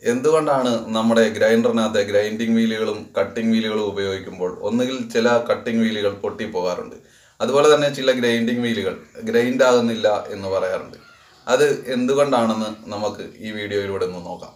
എന്തുകൊണ്ടാണ് നമ്മുടെ ഗ്രൈൻഡറിനകത്തെ grinding വീലുകളും cutting വീലുകളും ഉപയോഗിക്കുമ്പോൾ ഒന്നുകിൽ ചില കട്ടിംഗ് വീലുകൾ പൊട്ടിപ്പോകാറുണ്ട് അതുപോലെ തന്നെ ചില ഗ്രൈൻഡിങ് വീലുകൾ ഗ്രൈൻഡ് ആകുന്നില്ല എന്ന് പറയാറുണ്ട് അത് എന്തുകൊണ്ടാണെന്ന് നമുക്ക് ഈ വീഡിയോയിലൂടെ ഒന്ന് നോക്കാം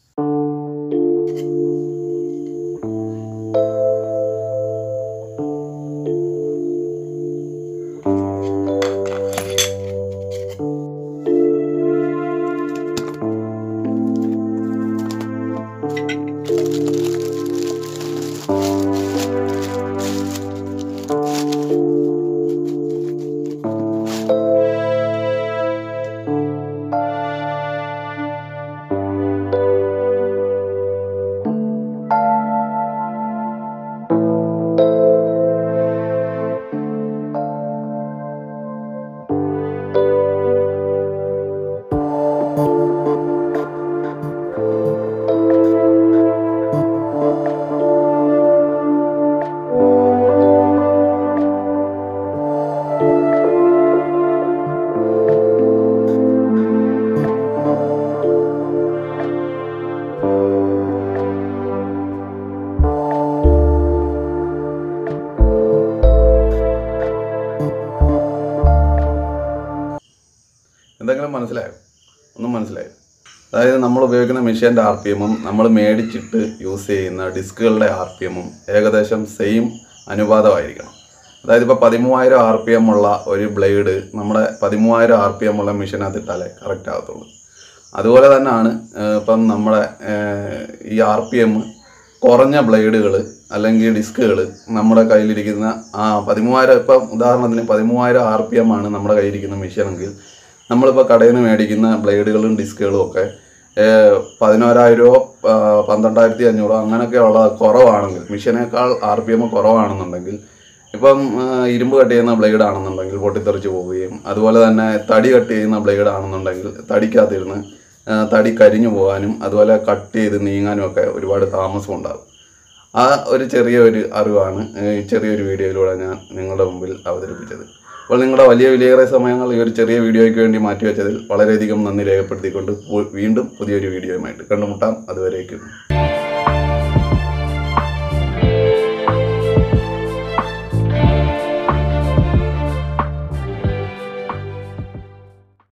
എന്തെങ്കിലും മനസ്സിലായോ ഒന്നും മനസ്സിലായോ അതായത് നമ്മൾ ഉപയോഗിക്കുന്ന മെഷീൻ്റെ ആർ പി എമ്മും നമ്മൾ മേടിച്ചിട്ട് യൂസ് ചെയ്യുന്ന ഡിസ്കുകളുടെ ആർ പി എമ്മും ഏകദേശം സെയിം അനുപാതമായിരിക്കണം അതായത് ഇപ്പോൾ പതിമൂവായിരം ആർ പി എം ഉള്ള ഒരു ബ്ലേഡ് നമ്മുടെ പതിമൂവായിരം ആർ പി എം ഉള്ള മെഷീനകത്ത് ഇട്ടാലേ കറക്റ്റ് ആകത്തുള്ളൂ അതുപോലെ തന്നെയാണ് ഏഹ്, ഇപ്പം നമ്മുടെ ഏഹ്, ഈ ആർ പി എം കുറഞ്ഞ ബ്ലേഡുകൾ അല്ലെങ്കിൽ ഡിസ്കുകൾ നമ്മുടെ കയ്യിലിരിക്കുന്ന ആ പതിമൂവായിരം ഇപ്പം ഉദാഹരണത്തിന് പതിമൂവായിരം ആർ പി എം ആണ് നമ്മുടെ കയ്യിലിരിക്കുന്ന മെഷീനെങ്കിൽ നമ്മളിപ്പോൾ കടയിൽ നിന്ന് മേടിക്കുന്ന ബ്ലേഡുകളും ഡിസ്കുകളും ഒക്കെ ഏഹ്, പതിനോരായിരമോ ആ, പന്ത്രണ്ടായിരത്തി അഞ്ഞൂറോ അങ്ങനെയൊക്കെ ഉള്ള കുറവാണെങ്കിൽ മെഷീനേക്കാൾ ആർ പി എം കുറവാണെന്നുണ്ടെങ്കിൽ ഇപ്പം ആ, ഇരുമ്പ് കട്ട് ചെയ്യുന്ന ബ്ലേഡ് ആണെന്നുണ്ടെങ്കിൽ പൊട്ടിത്തെറിച്ച് പോവുകയും അതുപോലെ തന്നെ തടി കട്ട് ചെയ്യുന്ന ബ്ലേഡ് ആണെന്നുണ്ടെങ്കിൽ തടിക്കകത്തിരുന്ന് ആ, തടി കരിഞ്ഞു പോകാനും അതുപോലെ കട്ട് ചെയ്ത് നീങ്ങാനും ഒക്കെ ഒരുപാട് താമസം ഉണ്ടാകും ആ ഒരു ചെറിയ ഒരു അറിവാണ് ഈ ചെറിയൊരു വീഡിയോയിലൂടെ ഞാൻ നിങ്ങളുടെ മുമ്പിൽ അവതരിപ്പിച്ചത് അപ്പോൾ നിങ്ങളുടെ വലിയ വിലയേറെ സമയങ്ങൾ ഈ ഒരു ചെറിയ വീഡിയോയ്ക്ക് വേണ്ടി മാറ്റിവെച്ചതിൽ വളരെയധികം നന്ദി രേഖപ്പെടുത്തിക്കൊണ്ട് വീണ്ടും പുതിയൊരു വീഡിയോയുമായിട്ട് കണ്ടുമുട്ടാം അതുവരേക്കും